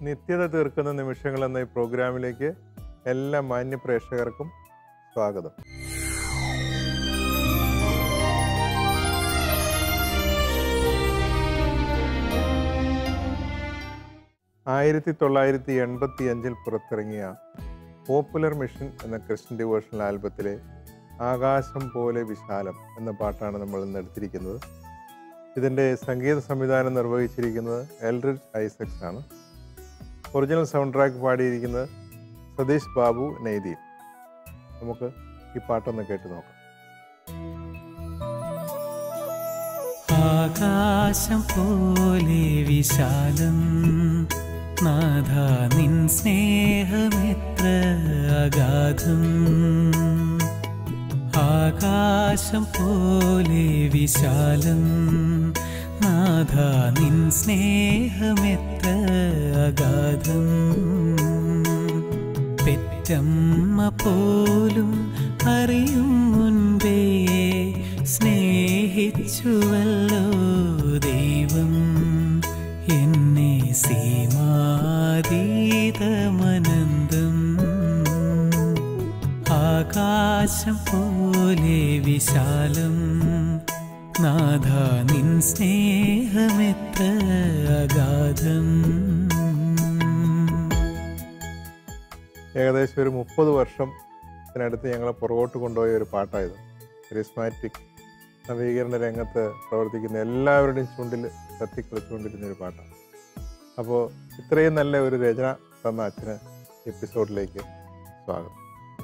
നിത്യത തീർക്കുന്ന നിമിഷങ്ങൾ എന്ന ഈ പ്രോഗ്രാമിലേക്ക് എല്ലാ മാന്യ പ്രേക്ഷകർക്കും സ്വാഗതം ആയിരത്തി തൊള്ളായിരത്തി എൺപത്തി അഞ്ചിൽ പുറത്തിറങ്ങിയ പോപ്പുലർ മിഷൻ എന്ന ക്രിസ്ത്യൻ ഡിവോഷണൽ ആൽബത്തിലെ ആകാശം പോലെ വിശാലം എന്ന പാട്ടാണ് നമ്മൾ ഇന്ന് എടുത്തിരിക്കുന്നത് ഇതിൻ്റെ സംഗീത സംവിധാനം നിർവഹിച്ചിരിക്കുന്നത് എൽറിഡ് ഐസക്സ് ആണ് ഒറിജിനൽ സൗണ്ട് ട്രാക്ക് പാടിയിരിക്കുന്നത് സതീഷ് ബാബു നെയ്തീൻ നമുക്ക് ഈ പാട്ടൊന്ന് കേട്ട് നോക്കാം ആകാശം പോലെ വിശാലം നാഥ നിൻ സ്നേഹമെത്ര അഗാധം ആകാശം പോലെ വിശാലം നാഥ നിൻ സ്നേഹമെത്ര അഗാധം പെറ്റമ്മ പോലും അറിയും മുൻപേ സ്നേഹിച്ചുവല്ലോ ദൈവം എന്നെ സീമാതീതമനന്തം ആകാശം പോലെ വിശാലം നാഥ നിൻ സ്നേഹമെത്ര അഗാധം ഏകദേശം ഒരു മുപ്പത് വർഷത്തിനടുത്ത് ഞങ്ങളെ പുറകോട്ട് കൊണ്ടുപോയ ഒരു പാട്ടായത് ക്രിസ്മാറ്റിക് നവീകരണ രംഗത്ത് പ്രവർത്തിക്കുന്ന എല്ലാവരുടെയും ചുണ്ടിൽ കത്തിക്കളിച്ചുകൊണ്ടിരുന്ന ഒരു പാട്ടാണ് അപ്പോൾ ഇത്രയും നല്ല ഒരു രചന തന്ന അച്ഛന് എപ്പിസോഡിലേക്ക് സ്വാഗതം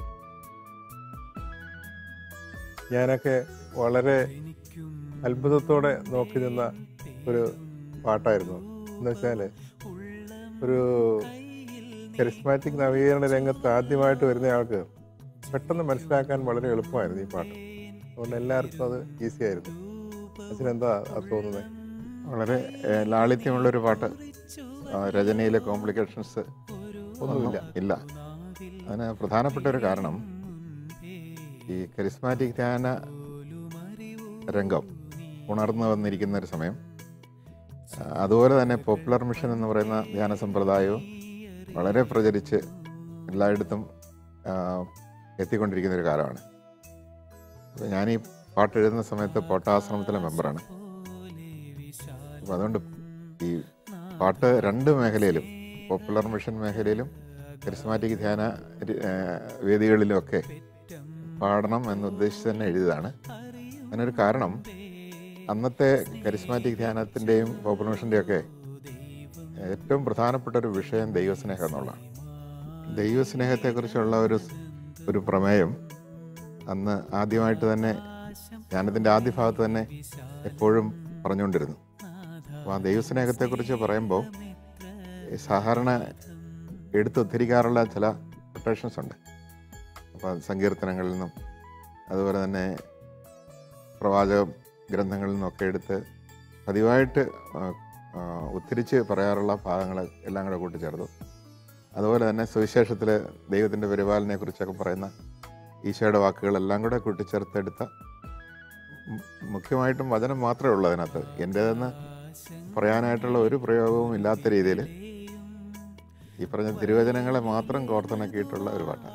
ഞാനൊക്കെ വളരെ അത്ഭുതത്തോടെ നോക്കി നിന്ന ഒരു പാട്ടായിരുന്നു എന്ന് വെച്ചാൽ ഒരു കരിസ്മാറ്റിക് നവീകരണ രംഗത്ത് ആദ്യമായിട്ട് വരുന്ന ആൾക്ക് പെട്ടെന്ന് മനസ്സിലാക്കാൻ വളരെ എളുപ്പമായിരുന്നു ഈ പാട്ട് അതുകൊണ്ട് എല്ലാവർക്കും അത് ഈസി ആയിരുന്നു അച്ഛനെന്താ അത് തോന്നുന്നത് വളരെ ഏഹ്, ലാളിത്യമുള്ളൊരു പാട്ട് ആ, രചനയിലെ കോംപ്ലിക്കേഷൻസ് ഒന്നുമില്ല ഇല്ല അതിന് പ്രധാനപ്പെട്ട ഒരു കാരണം ഈ കരിസ്മാറ്റിക് ധ്യാന രംഗം ഉണർന്നു വന്നിരിക്കുന്ന ഒരു സമയം ആ, അതുപോലെ തന്നെ പോപ്പുലർ മിഷൻ എന്ന് പറയുന്ന ധ്യാന സമ്പ്രദായവും വളരെ പ്രചരിച്ച് എല്ലായിടത്തും ആ, എത്തിക്കൊണ്ടിരിക്കുന്ന ഒരു കാലമാണ് അപ്പോൾ ഞാൻ ഈ പാട്ട് എഴുതുന്ന സമയത്ത് പോട്ടാശ്രമത്തിലെ മെമ്പറാണ് അപ്പോൾ അതുകൊണ്ട് ഈ പാട്ട് രണ്ട് മേഖലയിലും പോപ്പുലർ മിഷൻ മേഖലയിലും കരിസ്മാറ്റിക് ധ്യാന രി- ആ, വേദികളിലുമൊക്കെ പാടണം എന്ന് ഉദ്ദേശിച്ച് തന്നെ എഴുതിയതാണ് അതിനൊരു കാരണം അന്നത്തെ കരിസ്മാറ്റിക് ധ്യാനത്തിൻ്റെയും പോപ്പുലർ മിഷൻ്റെയും ഒക്കെ ഏറ്റവും പ്രധാനപ്പെട്ട ഒരു വിഷയം ദൈവസ്നേഹം എന്നുള്ളതാണ് ദൈവസ്നേഹത്തെക്കുറിച്ചുള്ള ഒരു സ്- ഒരു പ്രമേയം അന്ന് ആദ്യമായിട്ട് തന്നെ ധ്യാനത്തിൻ്റെ ആദ്യ ഭാഗത്ത് തന്നെ എപ്പോഴും പറഞ്ഞുകൊണ്ടിരുന്നു അപ്പോൾ ആ ദൈവസ്നേഹത്തെക്കുറിച്ച് പറയുമ്പോൾ ഈ സാധാരണ എടുത്തുദ്ധരിക്കാറുള്ള ചില കൊട്ടേഷൻസ് ഉണ്ട് അപ്പോൾ സങ്കീർത്തനങ്ങളിൽ നിന്നും അതുപോലെ തന്നെ പ്രവാചക ഗ്രന്ഥങ്ങളിൽ നിന്നൊക്കെ എടുത്ത് പതിവായിട്ട് ആ, ആ, ഉദ്ധരിച്ച് പറയാറുള്ള ഭാഗങ്ങൾ എല്ലാം കൂടെ കൂട്ടിച്ചേർത്തു അതുപോലെ തന്നെ സുവിശേഷത്തിൽ ദൈവത്തിൻ്റെ പരിപാലനയെ കുറിച്ചൊക്കെ പറയുന്ന ഈശോയുടെ വാക്കുകളെല്ലാം കൂടെ കൂട്ടിച്ചേർത്തെടുത്ത മു- മുഖ്യമായിട്ടും വചനം മാത്രമേ ഉള്ളൂ അതിനകത്ത് എൻ്റേതെന്ന് പറയാനായിട്ടുള്ള ഒരു പ്രയോഗവും ഇല്ലാത്ത രീതിയിൽ ഈ പറഞ്ഞ തിരുവചനങ്ങളെ മാത്രം കോർത്തിണക്കിയിട്ടുള്ള ഒരു പാട്ടാണ്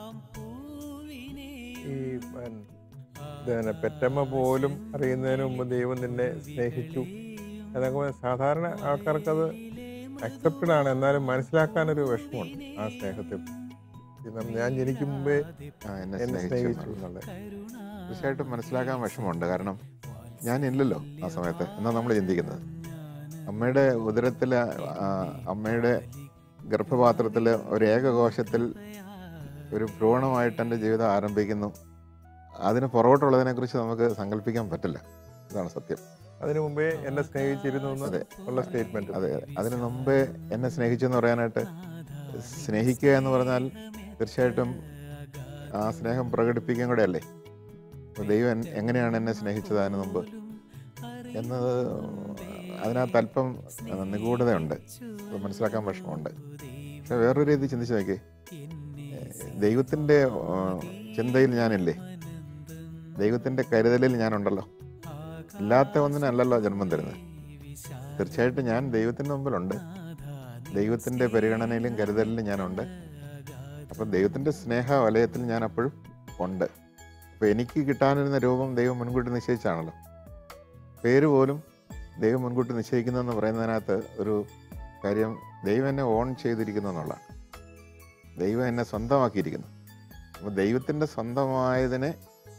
ഈ ഉം, ഇതന്നെ പെറ്റമ്മ പോലും അറിയുന്നതിന് മുമ്പ് ദൈവം നിന്നെ സ്നേഹിച്ചു എന്നൊക്കെ പറഞ്ഞാൽ സാധാരണ ആൾക്കാർക്കത് അക്സെപ്റ്റഡ് ആണ് എന്നാലും മനസ്സിലാക്കാനൊരു വിഷമമുണ്ട് ആ സ്നേഹത്തെ കാരണം ഞാൻ ജനിക്കും മുമ്പേ ആ, എന്നെ എന്നെ സ്നേഹിച്ചു സ്നേഹിച്ചു എന്നുള്ളത്. എന്നുള്ളത് തീർച്ചയായിട്ടും മനസ്സിലാക്കാൻ വിഷമമുണ്ട് കാരണം ഞാൻ ഇല്ലല്ലോ ആ സമയത്ത് എന്നാ നമ്മൾ ചിന്തിക്കുന്നത് അമ്മയുടെ ഉദരത്തിൽ അമ്മയുടെ ഗർഭപാത്രത്തിൽ ഒരു ഏകകോശത്തിൽ ഒരു ഭ്രൂണമായിട്ട് എൻ്റെ ജീവിതം ആരംഭിക്കുന്നു അതിന് പുറകോട്ടുള്ളതിനെ കുറിച്ച് നമുക്ക് സങ്കല്പിക്കാൻ പറ്റില്ല ഇതാണ് സത്യം അതിനു മുമ്പേ എന്നെ സ്നേഹിച്ചിരുന്നു എന്ന് അതെ. ഉള്ള സ്റ്റേറ്റ്മെന്റ് അതെ അതെ. അതിന് മുമ്പേ എന്നെ സ്നേഹിച്ചു എന്ന് പറയാനായിട്ട് സ്നേഹിക്കുക എന്ന് പറഞ്ഞാൽ തീർച്ചയായിട്ടും ആ സ്നേഹം പ്രകടിപ്പിക്കാൻ കൂടെ അല്ലേ അപ്പോൾ ദൈവം എൻ- എങ്ങനെയാണ് എന്നെ സ്നേഹിച്ചത് അതിന് മുമ്പ് എന്നത് അതിനകത്ത് അല്പം ആ, നിഗൂഢതയുണ്ട് അത് മനസ്സിലാക്കാൻ വിഷമമുണ്ട് പക്ഷെ വേറൊരു രീതി ചിന്തിച്ച് നോക്കി ദൈവത്തിൻ്റെ ആ, ചിന്തയിൽ ഞാനില്ലേ ദൈവത്തിൻ്റെ കരുതലിൽ ഞാനുണ്ടല്ലോ ഇല്ലാത്ത ഒന്നിനല്ലല്ലോ ജന്മം തരുന്നത് തീർച്ചയായിട്ടും ഞാൻ ദൈവത്തിന് മുമ്പിലുണ്ട് ദൈവത്തിൻ്റെ പരിഗണനയിലും കരുതലിലും ഞാനുണ്ട് അപ്പം ദൈവത്തിൻ്റെ സ്നേഹ വലയത്തിൽ ഞാൻ അപ്പോഴും ഉണ്ട് അപ്പോൾ എനിക്ക് കിട്ടാനിരുന്ന രൂപം ദൈവം മുൻകൂട്ടി നിശ്ചയിച്ചാണല്ലോ പേര് പോലും ദൈവം മുൻകൂട്ടി നിശ്ചയിക്കുന്നതെന്ന് പറയുന്നതിനകത്ത് ഒരു കാര്യം ദൈവം എന്നെ ഓൺ ചെയ്തിരിക്കുന്നു എന്നുള്ളതാണ് ദൈവം എന്നെ സ്വന്തമാക്കിയിരിക്കുന്നു അപ്പോൾ ദൈവത്തിൻ്റെ സ്വന്തമായതിനെ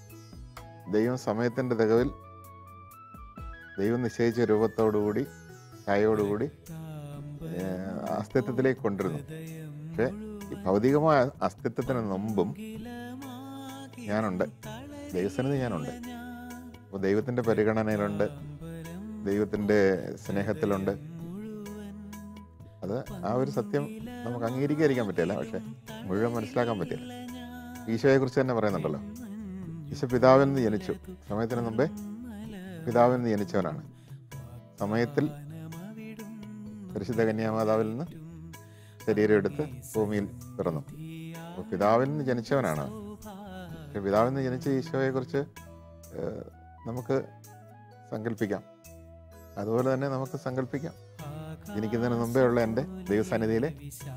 ദൈവം സമയത്തിൻ്റെ തികവിൽ ദൈവം നിശ്ചയിച്ച രൂപത്തോടുകൂടി ഛായയോടുകൂടി ഏഹ്, അസ്തിത്വത്തിലേക്ക് കൊണ്ടിരുന്നു പക്ഷേ ഈ ഭൗതികമായ അസ്തിത്വത്തിന് മുമ്പും ഞാനുണ്ട് ദൈവസന്നിധി ഞാനുണ്ട് അപ്പോൾ ദൈവത്തിൻ്റെ പരിഗണനയിലുണ്ട് ദൈവത്തിൻ്റെ സ്നേഹത്തിലുണ്ട് അത് ആ ഒരു സത്യം നമുക്ക് അംഗീകരിക്കാതിരിക്കാൻ പറ്റില്ല പക്ഷെ മുഴുവൻ മനസ്സിലാക്കാൻ പറ്റില്ല ഈശോയെക്കുറിച്ച് തന്നെ പറയുന്നുണ്ടല്ലോ ഈശോ പിതാവിൽ നിന്ന് ജനിച്ചു സമയത്തിന് മുമ്പേ പിതാവിൽ നിന്ന് ജനിച്ചവനാണ് സമയത്തിൽ പരിശുദ്ധ കന്യാമാതാവിൽ നിന്ന് ശരീരം എടുത്ത് ഭൂമിയിൽ പിറന്നു അപ്പോൾ പിതാവിൽ നിന്ന് ജനിച്ചവനാണ് അവൻ. പക്ഷെ പിതാവിൽ നിന്ന് ജനിച്ച ഈശോയെക്കുറിച്ച് ഏഹ്, നമുക്ക് സങ്കല്പിക്കാം അതുപോലെ തന്നെ നമുക്ക് സങ്കല്പിക്കാം ജനിക്കുന്നതിന് മുമ്പേ ഉള്ള എൻ്റെ ദൈവസന്നിധിയിലെ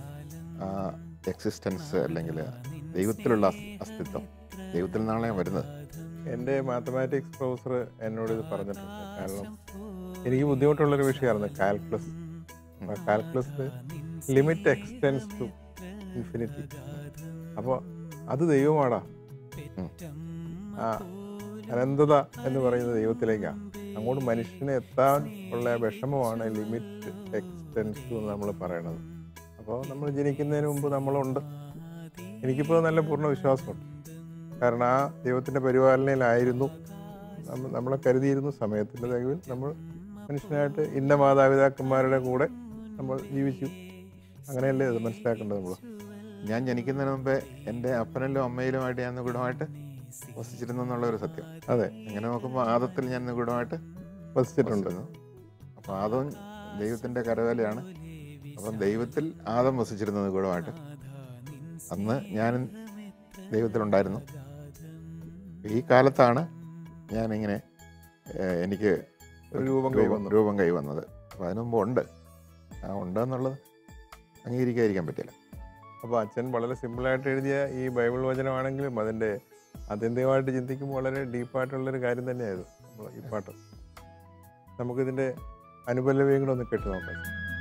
എക്സിസ്റ്റൻസ് അല്ലെങ്കിൽ ദൈവത്തിലുള്ള അസ്- അസ്തിത്വം ദൈവത്തിൽ നിന്നാണ് ഞാൻ വരുന്നത് എൻ്റെ മാത്തമാറ്റിക്സ് പ്രൊഫസർ എന്നോട് ഇത് പറഞ്ഞിട്ടുണ്ട് കാരണം എനിക്ക് ബുദ്ധിമുട്ടുള്ളൊരു വിഷയമായിരുന്നു calculus calculus limit extends to infinity അപ്പോൾ അത് ദൈവമാടാ ഉം. ആ അനന്തത എന്ന് പറയുന്നത് ദൈവത്തിലേക്കാണ് അങ്ങോട്ട് മനുഷ്യന് എത്താൻ ഉള്ള വിഷമമാണ് ലിമിറ്റ് എക്സ്റ്റെൻസ് എന്ന് നമ്മൾ പറയണത് അപ്പോൾ നമ്മൾ ജനിക്കുന്നതിന് മുമ്പ് നമ്മളുണ്ട് എനിക്കിപ്പോൾ നല്ല പൂർണ്ണ വിശ്വാസമുണ്ട് കാരണം ആ ദൈവത്തിൻ്റെ പരിപാലനയിലായിരുന്നു നമ്മ- നമ്മളെ കരുതിയിരുന്നു സമയത്തിൻ്റെ തികവിൽ നമ്മൾ മനുഷ്യനായിട്ട് ഇന്ന മാതാപിതാക്കന്മാരുടെ കൂടെ നമ്മൾ ജീവിച്ചു അങ്ങനെയല്ലേ അത് മനസ്സിലാക്കേണ്ടത് നമ്മൾ ഞാൻ ജനിക്കുന്നതിന് മുമ്പേ എൻ്റെ അപ്പനിലും അമ്മയിലുമായിട്ട് ഞാൻ നിഗൂഢമായിട്ട് വസിച്ചിരുന്നു എന്നുള്ള ഒരു സത്യം അതെ അങ്ങനെ നോക്കുമ്പോൾ ആദത്തിൽ ഞാൻ നിഗൂഢമായിട്ട് വസിച്ചിട്ടുണ്ട് വസിച്ചിരുന്നു അപ്പോൾ ആദം ദൈവത്തിൻ്റെ കരവേലയാണ് അപ്പം ദൈവത്തിൽ ആദം വസിച്ചിരുന്നു നിഗൂഢമായിട്ട് അന്ന് ഞാൻ ദൈവത്തിലുണ്ടായിരുന്നു ഈ കാലത്താണ് ഞാനിങ്ങനെ ഏഹ്, എനിക്ക് ഒരു രൂപം രൂപം കൈവന്നു രൂപം കൈവന്നത് അപ്പോൾ അതിനു മുമ്പ് ഉണ്ട് ആ ഉണ്ട് എന്നുള്ളത് അംഗീകരിക്കാതിരിക്കാൻ പറ്റില്ല അപ്പോൾ അച്ഛൻ വളരെ സിമ്പിളായിട്ട് എഴുതിയ ഈ ബൈബിൾ വചനമാണെങ്കിലും അതിൻ്റെ ആത്യന്തികമായിട്ട് ചിന്തിക്കുമ്പോൾ വളരെ ഡീപ്പായിട്ടുള്ളൊരു കാര്യം തന്നെയായിരുന്നു നമ്മൾ ഈ പാട്ട് നമുക്കിതിൻ്റെ അനുപല്ലവിയും കൂടെ ഒന്ന് കേട്ട് നോക്കാം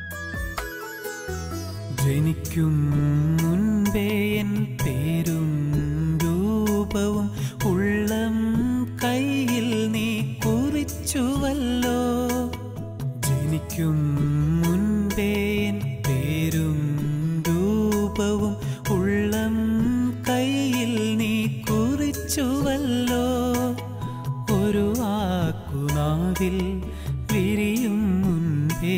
ജനിക്കും മുൻപേ എൻ പേരും രൂപവും ഉള്ളം കയ്യിൽ നീ കുറിച്ചുവല്ലോ ജനിക്കും മുൻപേ എൻ പേരും രൂപവും ഉള്ളം കയ്യിൽ നീ കുറിച്ചുവല്ലോ ഒരു ആക്കുനാവിൽ വിരിയും മുൻപേ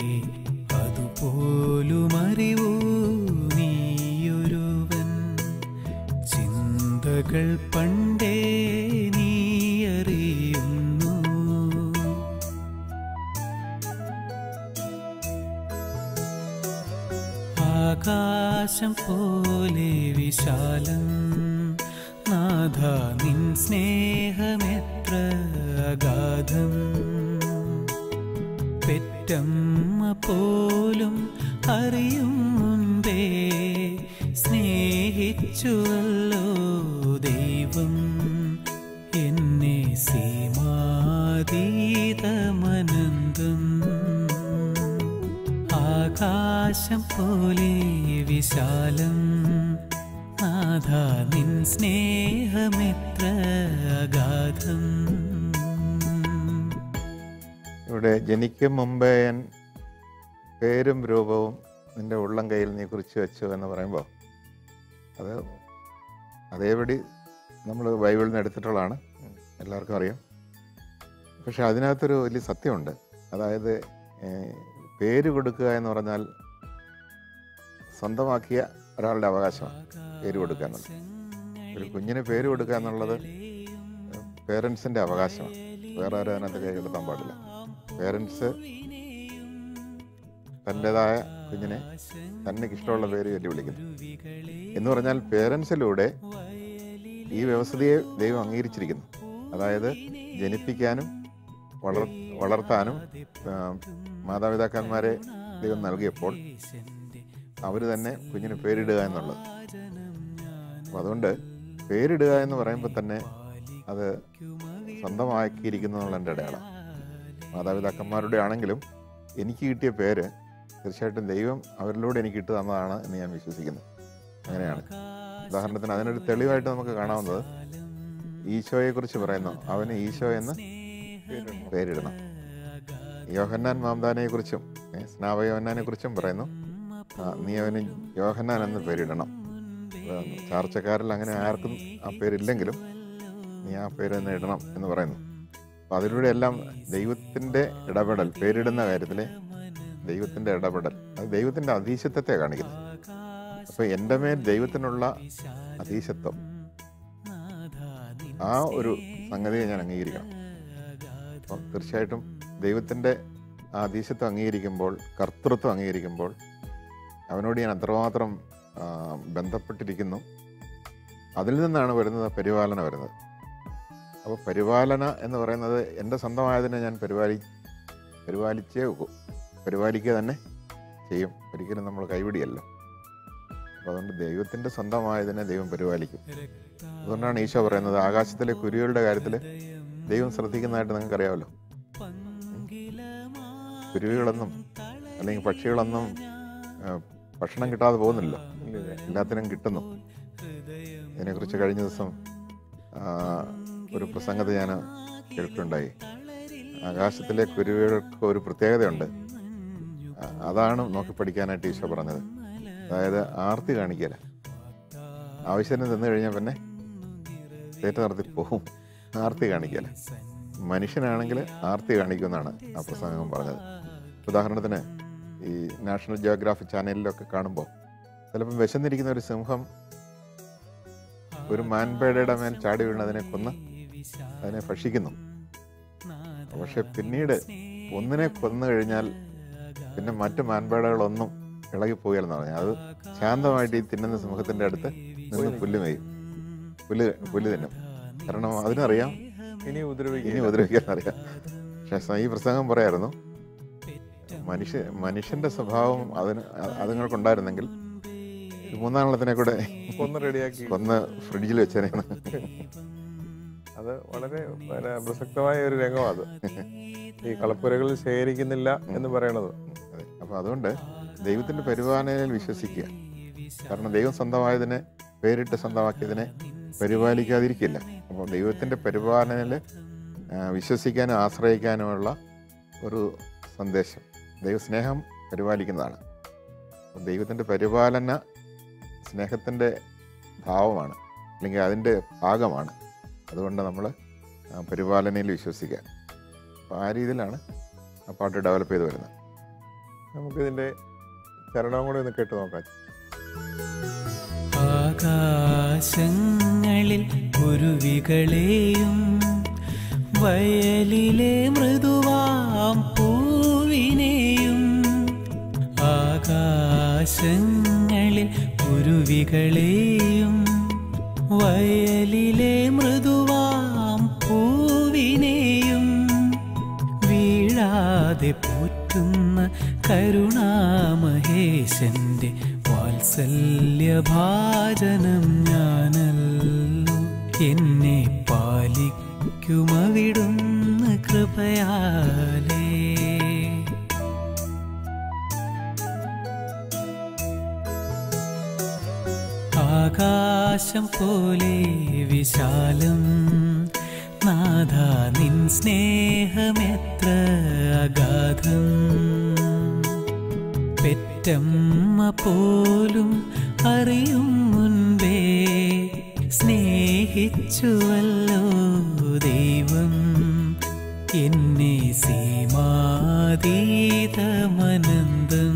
അതുപോലും അറിവൂ നീയൊരുവൻ ചിന്തകൾ പണ്ടേ നീ അറിയുന്നു ആകാശം പോലെ വിശാലം നാഥ നിൻ സ്നേഹമെത്ര അഗാധം പെറ്റമ്മ പോലും അറിയും മുൻപേ സ്നേഹിച്ചുവല്ലോ ദൈവം എന്നെ സീമാതീതമനന്തം ആകാശം പോലെ വിശാലം നാഥ നിൻ സ്നേഹമെത്ര അഗാധം ഇവിടെ ജനിക്കും മുമ്പേ ഞാൻ പേരും രൂപവും നിന്റെ ഉള്ളം കയ്യിൽ നീ കുറിച്ച് വെച്ചു എന്ന് പറയുമ്പോൾ അത് അതേപടി നമ്മൾ ബൈബിളിൽ നിന്ന് എടുത്തിട്ടുള്ളതാണ് എല്ലാവർക്കും അറിയാം പക്ഷെ അതിനകത്തൊരു വലിയ സത്യമുണ്ട് അതായത് ഏഹ്, പേര് കൊടുക്കുക എന്ന് പറഞ്ഞാൽ സ്വന്തമാക്കിയ ഒരാളുടെ അവകാശമാണ് പേര് കൊടുക്കുക എന്നുള്ളത് ഒരു കുഞ്ഞിന് പേര് കൊടുക്കുക എന്നുള്ളത് പേരൻസിൻ്റെ അവകാശമാണ് വേറെ ആരും അതിനകത്ത് കൈകടത്താൻ പാടില്ല പേരൻസ് തൻ്റെതായ കുഞ്ഞിനെ തനിക്ക് ഇഷ്ടമുള്ള പേര് ചൊല്ലി വിളിക്കുന്നു എന്ന് പറഞ്ഞാൽ പേരൻസിലൂടെ ഈ വ്യവസ്ഥയെ ദൈവം അംഗീകരിച്ചിരിക്കുന്നു അതായത് ജനിപ്പിക്കാനും വളർ വളർത്താനും ആ, മാതാപിതാക്കന്മാരെ ദൈവം നൽകിയപ്പോൾ അവർ തന്നെ കുഞ്ഞിന് പേരിടുക എന്നുള്ളത് അപ്പോൾ അതുകൊണ്ട് പേരിടുക എന്ന് പറയുമ്പോൾ തന്നെ അത് സ്വന്തമാക്കിയിരിക്കുന്നു എന്നുള്ളതിൻ്റെ അടയാളം മാതാപിതാക്കന്മാരുടെ ആണെങ്കിലും എനിക്ക് കിട്ടിയ പേര് തീർച്ചയായിട്ടും ദൈവം അവരിലൂടെ എനിക്ക് ഇട്ട് തന്നതാണ് എന്ന് ഞാൻ വിശ്വസിക്കുന്നു അങ്ങനെയാണ് ഉദാഹരണത്തിന് അതിനൊരു തെളിവായിട്ട് നമുക്ക് കാണാവുന്നത് ഈശോയെക്കുറിച്ച് പറയുന്നു അവന് ഈശോ എന്ന് പേരിടണം യോഹന്നാൻ മാംദാനെ കുറിച്ചും സ്നാവയോഹന്നാനെ കുറിച്ചും പറയുന്നു ആ, നീ അവന് യോഹന്നാൻ എന്ന് പേരിടണം ആ, ചാർച്ചക്കാരിൽ അങ്ങനെ ആർക്കും ആ പേരില്ലെങ്കിലും നീ ആ പേര് തന്നെ ഇടണം എന്ന് പറയുന്നു അപ്പം അതിലൂടെ എല്ലാം ദൈവത്തിൻ്റെ ഇടപെടൽ പേരിടുന്ന കാര്യത്തിൽ ദൈവത്തിൻ്റെ ഇടപെടൽ അത് ദൈവത്തിൻ്റെ അതീശത്വത്തെ കാണിക്കുന്നു അപ്പോൾ എൻ്റെ മേൽ ദൈവത്തിനുള്ള അതീശത്വം ആ ഒരു സംഗതിയെ ഞാൻ അംഗീകരിക്കണം അപ്പം തീർച്ചയായിട്ടും ദൈവത്തിൻ്റെ ആ അതീശത്വം അംഗീകരിക്കുമ്പോൾ കർത്തൃത്വം അംഗീകരിക്കുമ്പോൾ അവനോട് ഞാൻ അത്രമാത്രം ആ, ബന്ധപ്പെട്ടിരിക്കുന്നു അതിൽ നിന്നാണ് വരുന്നത് പരിപാലന വരുന്നത് അപ്പോൾ പരിപാലന എന്ന് പറയുന്നത് എൻ്റെ സ്വന്തമായതിനെ ഞാൻ പരിപാലി പരിപാലിച്ചേ ഒക്കൂ പരിപാലിക്കുക തന്നെ ചെയ്യും ഒരിക്കലും നമ്മൾ കൈവിടിയല്ലോ അപ്പോൾ അതുകൊണ്ട് ദൈവത്തിൻ്റെ സ്വന്തമായതിനെ ദൈവം പരിപാലിക്കും അതുകൊണ്ടാണ് ഈശോ പറയുന്നത് ആകാശത്തിലെ കുരുകളുടെ കാര്യത്തിൽ ദൈവം ശ്രദ്ധിക്കുന്നതായിട്ട് നിങ്ങൾക്ക് അറിയാമല്ലോ കുരുവികളൊന്നും അല്ലെങ്കിൽ പക്ഷികളൊന്നും ആ, ഭക്ഷണം കിട്ടാതെ പോകുന്നില്ലല്ലോ എല്ലാത്തിനും കിട്ടുന്നു ഇതിനെക്കുറിച്ച് കഴിഞ്ഞ ദിവസം ആ, ഒരു പ്രസംഗത്തിൽ ഞാൻ കേട്ടിട്ടുണ്ടായി ആകാശത്തിലെ കുരുവികൾക്ക് ഒരു പ്രത്യേകതയുണ്ട് ആ, അതാണ് നോക്കി പഠിക്കാനായിട്ട് ഈശോ പറഞ്ഞത് അതായത് ആർത്തി കാണിക്കല ആവശ്യത്തിന് തിന്നു കഴിഞ്ഞാൽ പിന്നെ തേറ്റ നിർത്തി പോകും ആർത്തി കാണിക്കല മനുഷ്യനാണെങ്കിൽ ആർത്തി കാണിക്കുമെന്നാണ് ആ പ്രസംഗം പറഞ്ഞത് ഉദാഹരണത്തിന് ഈ നാഷണൽ ജിയോഗ്രാഫി ചാനലിലൊക്കെ കാണുമ്പോൾ ചിലപ്പം വിശന്നിരിക്കുന്ന ഒരു സിംഹം ഒരു മാൻപേടയുടെ മേൽ ചാടി വീണ് അതിനെ കൊന്ന് അതിനെ ഭക്ഷിക്കുന്നു പക്ഷെ പിന്നീട് ഒന്നിനെ കൊന്നു കഴിഞ്ഞാൽ പിന്നെ മറ്റു മാൻപേടകളൊന്നും ഇളകിപ്പോയാലെന്ന് പറഞ്ഞാൽ അത് ശാന്തമായിട്ട് ഈ തിന്നുന്ന സിംഹത്തിന്റെ അടുത്ത് നിന്ന് പുല്ല് മേയും പുല്ല് പുല്ല് തിന്നും കാരണം അതിനറിയാം ഇനി ഇനി ഉപദ്രവിക്കുക ഉപദ്രവിക്കാൻ അറിയാം പക്ഷെ ഈ പ്രസംഗം പറയായിരുന്നു മനുഷ്യ മനുഷ്യന്റെ സ്വഭാവം അതിന് അ- അതുങ്ങൾക്കുണ്ടായിരുന്നെങ്കിൽ ഒരു മൂന്നാലെണ്ണത്തിനെ കൂടെ ഒന്ന് റെഡിയാക്കി കൊന്ന് ഫ്രിഡ്ജിൽ വെച്ചേനെന്ന് അത് വളരെ പിന്നെ പ്രസക്തമായ ഒരു രംഗമാണ് അത് ഈ കളപ്പുരകൾ ശേഖരിക്കുന്നില്ല എന്ന് പറയണത് അതെ അപ്പൊ അതുകൊണ്ട് ദൈവത്തിന്റെ പരിപാലനയിൽ വിശ്വസിക്കുക കാരണം ദൈവം സ്വന്തമായതിനെ പേരിട്ട് സ്വന്തമാക്കിയതിനെ പരിപാലിക്കാതിരിക്കില്ല അപ്പോൾ ദൈവത്തിന്റെ പരിപാലനയിൽ വിശ്വസിക്കാനും ആശ്രയിക്കാനുമുള്ള ഒരു സന്ദേശം ദൈവസ്നേഹം പരിപാലിക്കുന്നതാണ് അപ്പോൾ ദൈവത്തിൻ്റെ പരിപാലന സ്നേഹത്തിൻ്റെ ഭാവമാണ് അല്ലെങ്കിൽ അതിൻ്റെ ഭാഗമാണ് അതുകൊണ്ട് നമ്മൾ പരിപാലനയിൽ വിശ്വസിക്കുക അപ്പോൾ ആ രീതിയിലാണ് ആ പാട്ട് ഡെവലപ്പ് ചെയ്ത് വരുന്നത് നമുക്കിതിന്റെ ചരണവും കൂടി ഒന്ന് കേട്ട് നോക്കാം ആകാശങ്ങളിൽ കുരുവികളെയും വയലിലെ മൃദുവാം പൂവിനെയും ആകാശങ്ങളിൽ കുരുവികളെയും വയലിലെ മൃദുവാം പൂവിനെയും വീഴാതെ പോറ്റുന്ന കരുണാമഹേശന്റെ വാത്സല്യഭാജനം ഞാനല്ലോ എന്നെ പാലിക്കുമവിടുന്ന കൃപയാലേ ആകാശം പോലെ വിശാലം നാഥ നിൻ സ്നേഹമെത്ര അഗാധം പെറ്റമ്മ പോലും അറിയും മുൻപേ സ്നേഹിച്ചുവല്ലോ ദൈവം എന്നെ സീമാതീതമനന്തം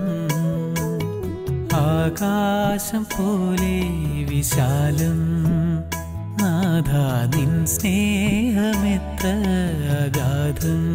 ആകാശം പോലെ വിശാലം നാഥ നിൻ സ്നേഹമെത്ര അഗാധം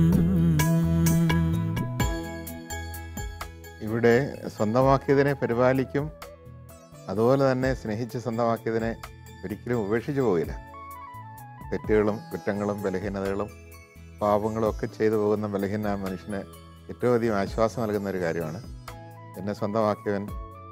ഇവിടെ സ്വന്തമാക്കിയതിനെ പരിപാലിക്കും അതുപോലെ തന്നെ സ്നേഹിച്ച് സ്വന്തമാക്കിയതിനെ ഒരിക്കലും ഉപേക്ഷിച്ചു പോകില്ല തെറ്റുകളും കുറ്റങ്ങളും ബലഹീനതകളും പാപങ്ങളും ഒക്കെ ചെയ്തു പോകുന്ന ബലഹീന മനുഷ്യന് ഏറ്റവും അധികം ആശ്വാസം നൽകുന്ന ഒരു കാര്യമാണ് എന്നെ സ്വന്തമാക്കിയവൻ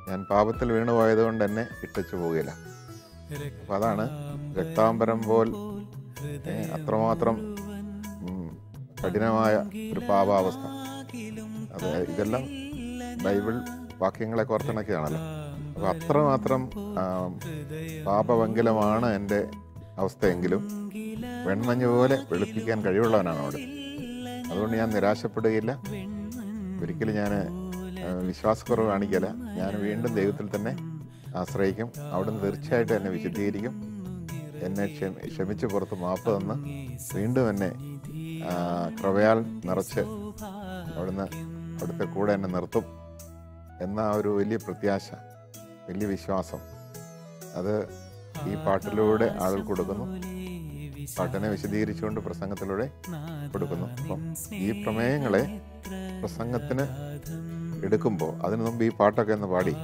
ഞാൻ പാപത്തിൽ വീണുപോയതുകൊണ്ട് എന്നെ ഇട്ടച്ചു പോവുകയില്ല അപ്പം അതാണ് രക്താംബരം പോൽ ഏ, അത്രമാത്രം ഉം, കഠിനമായ ഒരു പാപാവസ്ഥ അത് ഇതെല്ലാം ബൈബിൾ വാക്യങ്ങളെ കോർത്തിണക്കിയാണല്ലോ അപ്പോൾ അത്രമാത്രം ആ, പാപവെങ്കിലമാണ് എൻ്റെ അവസ്ഥയെങ്കിലും വെൺമഞ്ഞ് പോലെ വെളുപ്പിക്കാൻ കഴിവുള്ളവനാണ് അവിടെ അതുകൊണ്ട് ഞാൻ നിരാശപ്പെടുകയില്ല ഒരിക്കലും ഞാൻ വിശ്വാസക്കുറവ് കാണിക്കില്ല ഞാൻ വീണ്ടും ദൈവത്തിൽ തന്നെ ആശ്രയിക്കും അവിടുന്ന് തീർച്ചയായിട്ടും എന്നെ വിശുദ്ധീകരിക്കും എന്നെ ക്ഷമ ക്ഷമിച്ച് പുറത്ത് മാപ്പ് തന്ന് വീണ്ടും എന്നെ ആ, കൃപയാൽ നിറച്ച് അവിടുന്ന് അവിടുത്തെ കൂടെ എന്നെ നിർത്തും എന്ന ആ ഒരു വലിയ പ്രത്യാശ വലിയ വിശ്വാസം അത് ഈ പാട്ടിലൂടെ ആളുകൾ കൊടുക്കുന്നു പാട്ടിനെ വിശദീകരിച്ചുകൊണ്ട് പ്രസംഗത്തിലൂടെ കൊടുക്കുന്നു അപ്പം ഈ പ്രമേയങ്ങളെ പ്രസംഗത്തിന് എടുക്കുമ്പോൾ അതിനു മുമ്പ് ഈ പാട്ടൊക്കെ ഒന്ന് പാടി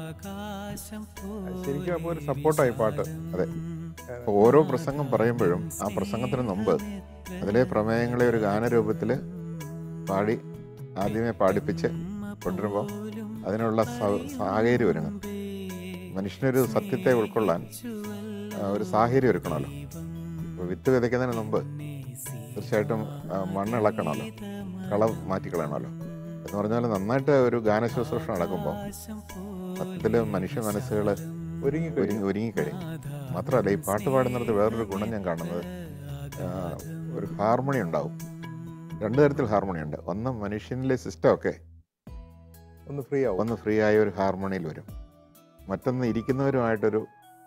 ശരിക്കും അപ്പോൾ ഒരു സപ്പോർട്ടായി പാട്ട് അതെ അപ്പോൾ ഓരോ പ്രസംഗം പറയുമ്പോഴും ആ പ്രസംഗത്തിന് മുമ്പ് അതിലെ പ്രമേയങ്ങളെ ഒരു ഗാനരൂപത്തിൽ പാടി ആദ്യമേ പാടിപ്പിച്ച് കൊണ്ടുവരുമ്പോൾ അതിനുള്ള സ- സാഹചര്യം ഒരുങ്ങും മനുഷ്യനൊരു സത്യത്തെ ഉൾക്കൊള്ളാൻ ആ, ഒരു സാഹചര്യം ഒരുക്കണമല്ലോ ഇപ്പോൾ വിത്ത് വിതയ്ക്കുന്നതിന് മുമ്പ് തീർച്ചയായിട്ടും ആ, മണ്ണ് ഇളക്കണമല്ലോ കളം മാറ്റിക്കളയണമല്ലോ എന്ന് പറഞ്ഞാൽ നന്നായിട്ട് ഒരു ഗാന ശുശ്രൂഷ നടക്കുമ്പോൾ സത്യത്തിൽ മനുഷ്യ മനസ്സുകൾ ഒരുങ്ങി ഒരുങ്ങി ഒരുങ്ങിക്കഴിയും മാത്രമല്ല ഈ പാട്ട് പാടുന്നിടത്ത് വേറൊരു ഗുണം ഞാൻ കാണുന്നത് ആ, ഒരു ഹാർമണി ഉണ്ടാവും രണ്ട് തരത്തിൽ ഹാർമണി ഉണ്ട് ഒന്ന് മനുഷ്യനിലെ സിസ്റ്റമൊക്കെ ഒന്ന് ഫ്രീ ആവും ഒന്ന് ഫ്രീ ആയ ഒരു ഹാർമണിയിൽ വരും മറ്റൊന്ന് ഇരിക്കുന്നവരുമായിട്ടൊരു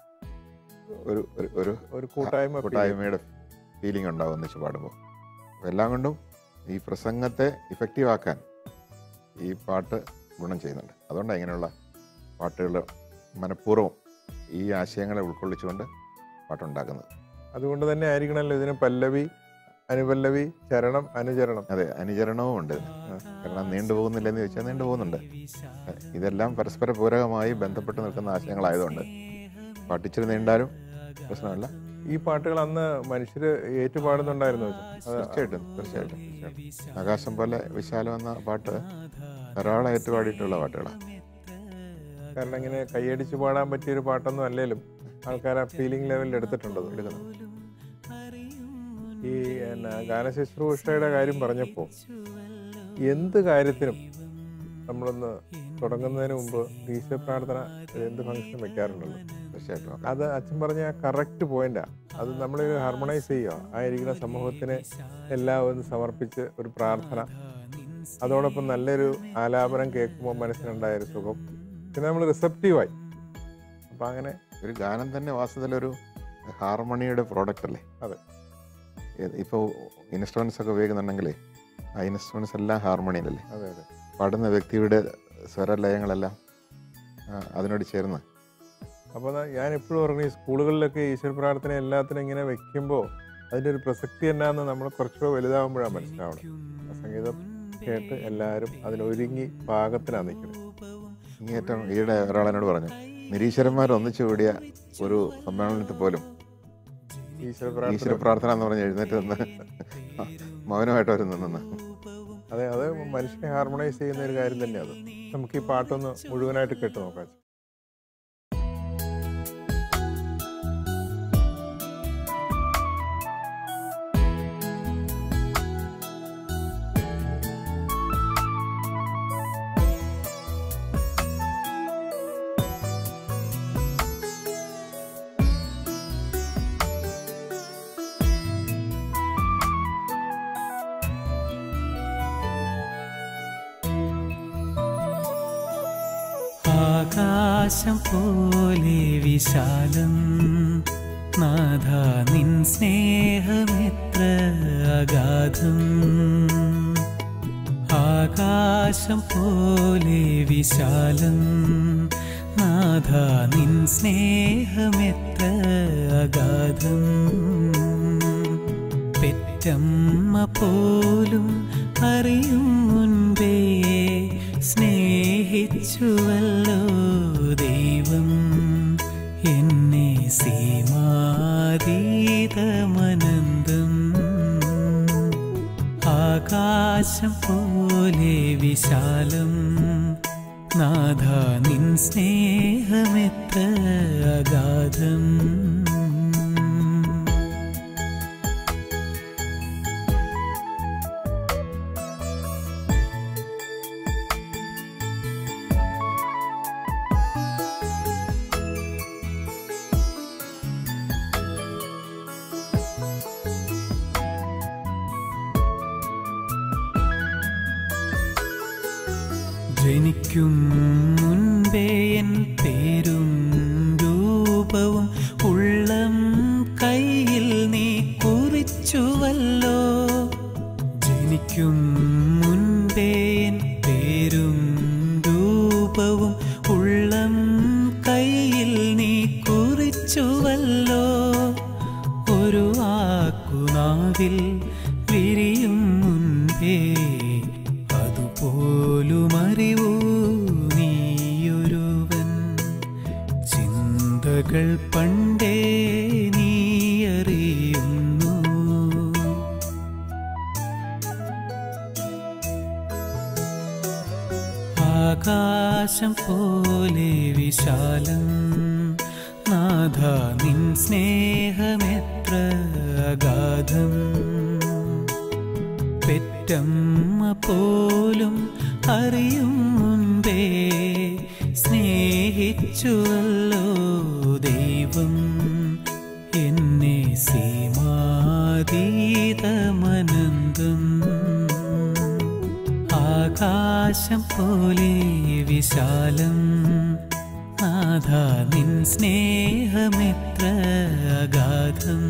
ഒരു ഒരു ഒരു ഒരു കൂട്ടായ്മ feel ചെയ്യും. കൂട്ടായ്മയുടെ ഫീലിംഗ് ഉണ്ടാവും ഒന്നിച്ച് പാടുമ്പോൾ അപ്പോൾ എല്ലാം കൊണ്ടും ഈ പ്രസംഗത്തെ ഇഫക്റ്റീവ് ആക്കാൻ ഈ പാട്ട് ഗുണം ചെയ്യുന്നുണ്ട് അതുകൊണ്ടാണ് ഇങ്ങനെയുള്ള പാട്ടുകൾ മനഃപൂർവ്വം ഈ ആശയങ്ങളെ ഉൾക്കൊള്ളിച്ചുകൊണ്ട് പാട്ടുണ്ടാക്കുന്നത് അതുകൊണ്ട് തന്നെ ആയിരിക്കണമല്ലോ ഇതിന് പല്ലവി അനുപല്ലവി ചരണം അനുചരണം അതെ അനുചരണവും ഉണ്ട് ഇതിന്. കാരണം നീണ്ടുപോകുന്നില്ലെന്ന് ചോദിച്ചാൽ നീണ്ടുപോകുന്നുണ്ട് ഇതെല്ലാം പരസ്പര പൂരകമായി ബന്ധപ്പെട്ട് നിൽക്കുന്ന ആശയങ്ങളായതുകൊണ്ട് പാട്ടിച്ചിരി നീണ്ടാലും പ്രശ്നമല്ല ഈ പാട്ടുകൾ അന്ന് മനുഷ്യര് ഏറ്റുപാടുന്നുണ്ടായിരുന്നു അത് തീർച്ചയായിട്ടും തീർച്ചയായിട്ടും തീർച്ചയായിട്ടും ആകാശം പോലെ വിശാലം എന്ന പാട്ട് ധാരാളം ഏറ്റുപാടിയിട്ടുള്ള പാട്ടുകളാണ് കാരണം ഇങ്ങനെ കൈയടിച്ച് പാടാൻ പറ്റിയ ഒരു പാട്ടൊന്നും അല്ലേലും ആൾക്കാർ ആ ഫീലിംഗ് ലെവലിൽ എടുത്തിട്ടുണ്ട് അത് എടുക്കുന്നത് ഈ എന്നാ ഗാനശുശ്രൂഷയുടെ കാര്യം പറഞ്ഞപ്പോൾ എന്ത് കാര്യത്തിനും നമ്മളൊന്ന് തുടങ്ങുന്നതിന് മുമ്പ് ഈശ്വര പ്രാർത്ഥന എന്ത് ഫംഗ്ഷനും വെക്കാറുണ്ടല്ലോ തീർച്ചയായിട്ടും അത് അച്ഛൻ പറഞ്ഞ കറക്റ്റ് പോയിന്റാ അത് നമ്മൾ ഹാർമണൈസ് ചെയ്യുക ആ ഇരിക്കുന്ന സമൂഹത്തിന് എല്ലാം ഒന്ന് സമർപ്പിച്ച് ഒരു പ്രാർത്ഥന അതോടൊപ്പം നല്ലൊരു ആലാപനം കേൾക്കുമ്പോൾ മനസ്സിനുണ്ടായ ഒരു സുഖം പിന്നെ നമ്മൾ റിസപ്റ്റീവായി അപ്പം അങ്ങനെ ഒരു ഗാനം തന്നെ വാസ്തവത്തിലൊരു ഹാർമണിയുടെ പ്രോഡക്റ്റ് അല്ലേ അതെ. ഇപ്പോൾ ഇൻസ്ട്രുമെന്റ്സ് ഒക്കെ ഉപയോഗിക്കുന്നുണ്ടെങ്കിലേ ആ ഇൻസ്ട്രുമെന്റ്സ് എല്ലാം ഹാർമണിയിലല്ലേ അതെ അതെ പാടുന്ന വ്യക്തിയുടെ സ്വരലയങ്ങളെല്ലാം ആ, അതിനോട് ചേർന്ന് അപ്പോൾ ഞാൻ എപ്പോഴും പറഞ്ഞു ഈ സ്കൂളുകളിലൊക്കെ ഈശ്വര പ്രാർത്ഥന എല്ലാത്തിനും ഇങ്ങനെ വെക്കുമ്പോൾ അതിൻ്റെ ഒരു പ്രസക്തി എന്നാന്ന് നമ്മൾ കുറച്ചുകൂടെ വലുതാകുമ്പോഴാണ് മനസ്സിലാവണം ആ സംഗീതം കേട്ട് എല്ലാവരും അതിനൊരുങ്ങി പാകത്തിനാണ് നിൽക്കുന്നത് ഇങ്ങേറ്റം ഈയിടെ ഒരാളെന്നോട് പറഞ്ഞു നിരീശ്വരന്മാർ ഒന്നിച്ചു കൂടിയ ഒരു സമ്മേളനത്തിൽ പോലും ഈശ്വര ഈശ്വര പ്രാർത്ഥന പ്രാർത്ഥന എന്ന് പറഞ്ഞ് എഴുന്നേറ്റ് നിന്ന് മൗനമായിട്ട് അവർ നിന്നു അതെ അത് മനുഷ്യനെ ഹാർമണൈസ് ചെയ്യുന്ന ഒരു കാര്യം തന്നെയാണ് അത് നമുക്ക് ഈ പാട്ടൊന്ന് മുഴുവനായിട്ട് കേട്ട് നോക്കാം ആകാശം പോലെ വിശാലം നാഥ നിൻ സ്നേഹമെത്ര അഗാധം ആകാശം പോലെ വിശാലം നാഥ നിൻ സ്നേഹമെത്ര അഗാധം പെറ്റമ്മ പോലും അറിയും മുൻപേ സ്നേഹിച്ചുവല്ലോ ദൈവം എന്നെ സീമാതീതമനന്തം ആകാശം പോലെ വിശാലം നാഥ നിൻ സ്നേഹമെത്ര അഗാധം ജനിക്കും മുൻപേ എൻ പേരും രൂപവും ഉള്ളം കയ്യിൽ നീ കുറിച്ചുവല്ലോ ജനിക്കും മുൻപേ എൻ പേരും രൂപവും ഉള്ളം കയ്യിൽ നീ കുറിച്ചുവല്ലോ ഒരു ആക്കുനാവിൽ വിരിയും മുൻപേ അതുപോലും അറിവൂ നീയൊരുവൻ ചിന്തകൾ പണ്ടേ നീ അറിയുന്നു ആകാശം പോലെ വിശാലം നാഥ നിൻ സ്നേഹമെത്ര അഗാധം പെറ്റമ്മ പോലും അറിയും മുൻപേ സ്നേഹിച്ചുവല്ലോ ദൈവം എന്നെ സീമാതീതമനന്തം ആകാശം പോലെ വിശാലം നാഥ നിൻ സ്നേഹമെത്ര അഗാധം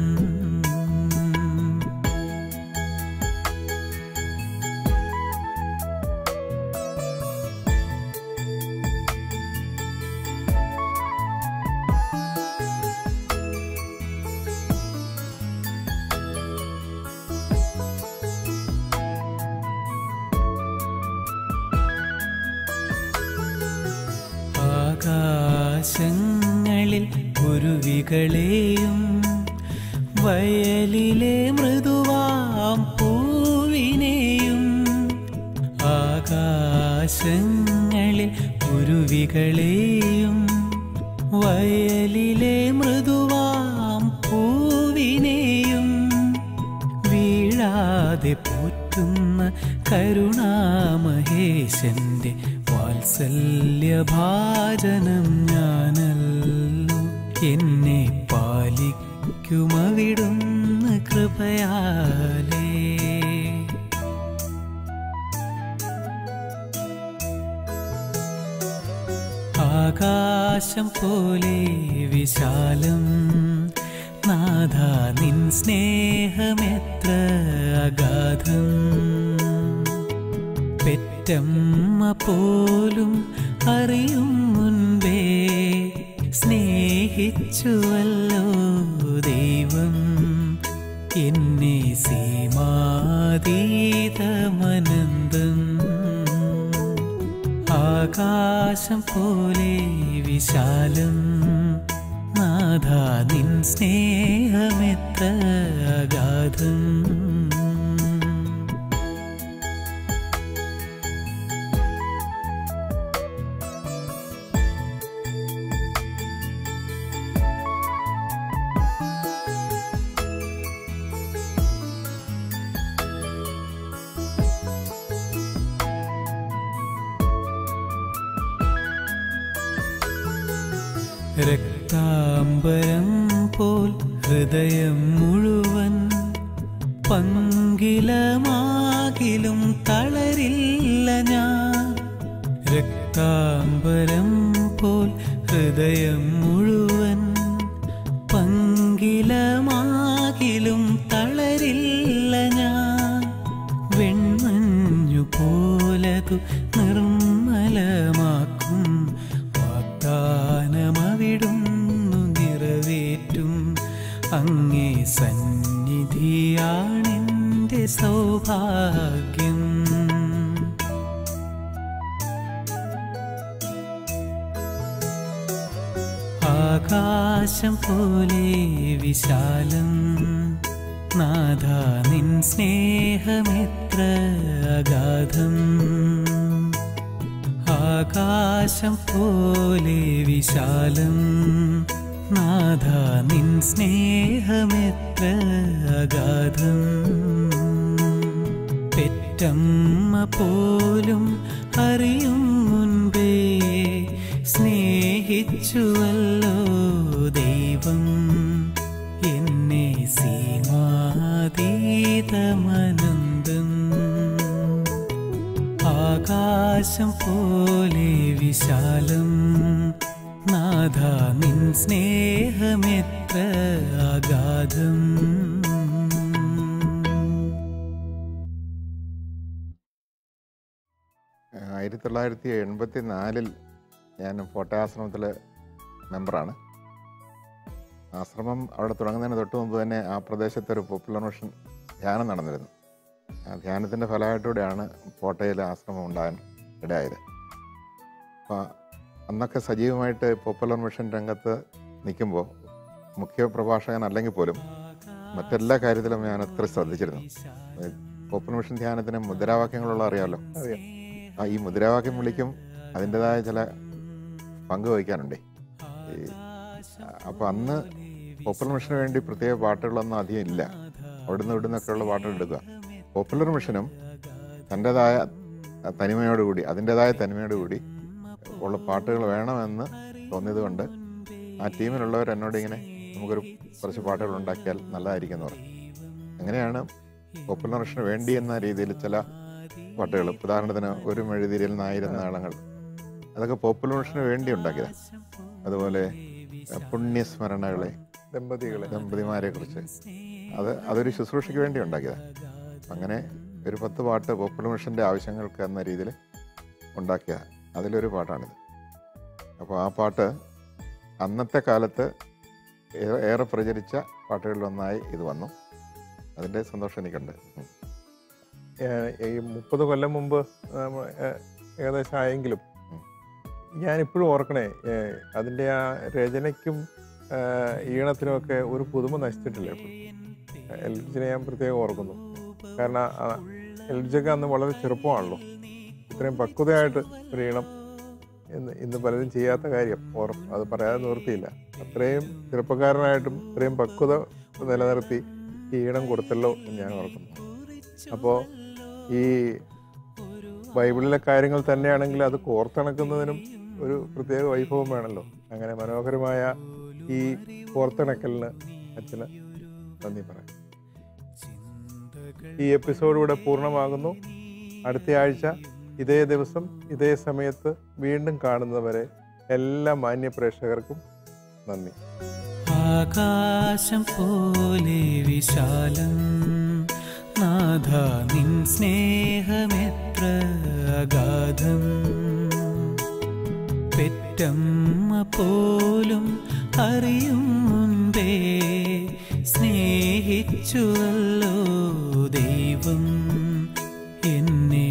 ആകാശങ്ങളിൽ കുരുവികളെയും വയലിലെ മൃദുവാം പൂവിനെയും ആകാശങ്ങളിൽ കുരുവികളെയും വയലിലെ മൃദുവാം പൂവിനെയും വീഴാതെ പോറ്റുന്ന കരുണാമഹേശന്റെ വാത്സല്യഭാജനം ഞാനല്ലോ എന്നെ പാലിക്കുമവിടുന്ന് കൃപയാലേ ആകാശം പോലെ വിശാലം നാഥ നിൻ സ്നേഹമെത്ര അഗാധം പെറ്റമ്മ പോലും അറിയും മുൻപേ സ്നേഹിച്ചുവല്ലോ ദൈവം എന്നെ സീമാതീതമനന്തം ആകാശം പോലെ വിശാലം നാഥ നിൻ സ്നേഹമെത്ര അഗാധം രക്താംബരം പോൽ ഹൃദയം മുഴുവൻ പങ്കിലമാകിലും തളരില്ല ഞാൻ രക്താംബരം പോൽ ഹൃദയം മുഴുവൻ പങ്കിലമാകിലും തളരില്ല ഞാൻ വെൺമഞ്ഞു പോലതു നിർമ്മലമാക്കും വാഗ്ദാനമവിടുന്നു നിറവേറ്റും അങ്ങേ സന്നിധിയാണെൻ്റെ സൗഭാഗ്യം ആകാശം പോലെ വിശാലം നാഥ നിൻ സ്നേഹമെത്ര അഗാധം ആകാശം പോലെ വിശാലം നാഥ നിൻ സ്നേഹമെത്ര അഗാധം പെറ്റമ്മ പോലും അറിയും മുൻപേ സ്നേഹിച്ചുവല്ലോ ദൈവം എന്നെ സീമാതീതമനന്തം ആകാശം പോലെ വിശാലം നാഥ നിൻ സ്നേഹമെത്ര അഗാധം ആയിരത്തി തൊള്ളായിരത്തി എൺപത്തി നാലിൽ ഞാൻ ഫോട്ടോയാശ്രമത്തിൽ മെമ്പറാണ് ആശ്രമം അവിടെ തുടങ്ങുന്നതിന് തൊട്ട് മുമ്പ് തന്നെ ആ പ്രദേശത്ത് ഒരു പോപ്പുലർ മിഷൻ ധ്യാനം നടന്നിരുന്നു ആ ധ്യാനത്തിൻ്റെ ഫലമായിട്ടൂടെയാണ് കോട്ടയിൽ ആശ്രമം ഉണ്ടാകാൻ ഇടയായത് അപ്പോൾ അന്നൊക്കെ സജീവമായിട്ട് പോപ്പുലർ മിഷൻ രംഗത്ത് നിൽക്കുമ്പോൾ മുഖ്യ പ്രഭാഷകൻ അല്ലെങ്കിൽ പോലും മറ്റെല്ലാ കാര്യത്തിലും ഞാൻ ഒത്തിരി ശ്രദ്ധിച്ചിരുന്നു പോപ്പുലർ മിഷൻ ധ്യാനത്തിന് മുദ്രാവാക്യങ്ങളുള്ള അറിയാമല്ലോ അറിയാം ആ ഈ മുദ്രാവാക്യം വിളിക്കും അതിൻ്റെതായ ചില പങ്ക് വഹിക്കാനുണ്ടേ ഈ അപ്പോൾ അന്ന് പോപ്പുലർ മിഷന് വേണ്ടി പ്രത്യേക പാട്ടുകളൊന്നും അധികം ഇല്ല അവിടുന്ന് ഇവിടുന്നൊക്കെയുള്ള പാട്ടുകൾ എടുക്കുക പോപ്പുലർ മിഷനും തൻ്റെതായ തനിമയോടുകൂടി അതിൻ്റെതായ തനിമയോടുകൂടി ഉള്ള പാട്ടുകൾ വേണമെന്ന് തോന്നിയത് കൊണ്ട് ആ ടീമിലുള്ളവർ എന്നോട് ഇങ്ങനെ നമുക്കൊരു കുറച്ച് പാട്ടുകൾ ഉണ്ടാക്കിയാൽ നല്ലതായിരിക്കും എന്ന് പറഞ്ഞു അങ്ങനെയാണ് പോപ്പുലർ മിഷന് വേണ്ടി എന്ന രീതിയിൽ ചില പാട്ടുകൾ ഉദാഹരണത്തിന് ഒരു മെഴുതിരിയിൽ നായിരം നാളങ്ങൾ അതൊക്കെ പോപ്പുലർ മിഷന് വേണ്ടി ഉണ്ടാക്കിയതാണ് അതുപോലെ അഹ് പുണ്യസ്മരണകളെ ദമ്പതികളെ ദമ്പതിമാരെ കുറിച്ച് അത് അതൊരു ശുശ്രൂഷയ്ക്ക് വേണ്ടി ഉണ്ടാക്കിയതാണ് അങ്ങനെ ഒരു പത്ത് പാട്ട് പോപ്പുലർ മിഷൻ്റെ ആവശ്യങ്ങൾക്ക് എന്ന രീതിയിൽ ഉണ്ടാക്കിയതാണ് അതിലൊരു പാട്ടാണിത് അപ്പോൾ ആ പാട്ട് അന്നത്തെ കാലത്ത് ഏ- ഏറെ പ്രചരിച്ച പാട്ടുകളിലൊന്നായി ഇത് വന്നു അതിൻ്റെ സന്തോഷം എനിക്കുണ്ട് ഉം. ഏഹ് ഈ മുപ്പത് കൊല്ലം മുമ്പ് നമ്മ- ഏഹ് ഏകദേശം ആയെങ്കിലും ഉം. ഞാനിപ്പോഴും ഓർക്കണേ ഏഹ് അതിൻ്റെ ആ രചനയ്ക്കും ഏഹ് ഈണത്തിനും ഒക്കെ ഒരു പുതുമ നശിച്ചിട്ടില്ല ഇപ്പോഴും എൽജിനെ ഞാൻ പ്രത്യേകം ഓർക്കുന്നു കാരണം എൽജിക്ക് അന്ന് വളരെ ചെറുപ്പമാണല്ലോ ഇത്രയും പക്വതയായിട്ട് ഒരു ഈണം ഇന്ന് ഇന്ന് പലരും ചെയ്യാത്ത കാര്യം ഓർ അത് പറയാതെ നിവൃത്തിയില്ല അത്രയും ചെറുപ്പക്കാരനായിട്ടും ഇത്രയും പക്വത നിലനിർത്തി ഈ ഈണം കൊടുത്തല്ലോ എന്ന് ഞാൻ ഓർക്കുന്നു അപ്പോൾ ഈ ബൈബിളിലെ കാര്യങ്ങൾ തന്നെയാണെങ്കിൽ അത് കോർത്തിണക്കുന്നതിനും ഒരു പ്രത്യേക വൈഭവം വേണമല്ലോ അങ്ങനെ മനോഹരമായ ഈ കോർത്തിണക്കലിന് അച്ഛന് നന്ദി പറയാം ഈ എപ്പിസോഡ് ഇവിടെ പൂർണ്ണമാകുന്നു അടുത്ത ആഴ്ച ഇതേ ദിവസം ഇതേ സമയത്ത് വീണ്ടും കാണുന്നവരെ എല്ലാ മാന്യ പ്രേക്ഷകർക്കും നന്ദി ആകാശം പോലെ വിശാലം നാഥ നിൻ സ്നേഹമെത്ര അഗാധം പെറ്റമ്മ പോലും അറിയും മുൻപേ സ്നേഹിച്ചുവല്ലോ ദൈവം എന്നെ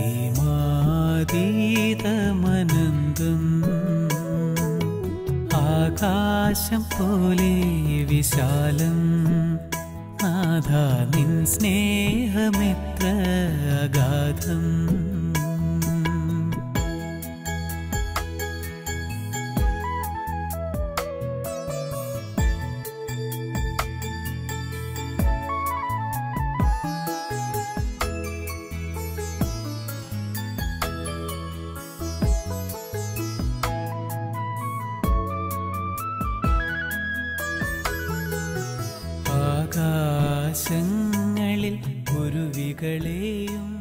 സീമാതീതമനന്തം ആകാശം പോലെ വിശാലം നാഥ നിൻ സ്നേഹമെത്ര അഗാധം ആകാശങ്ങളിൽ കുരുവികളെയും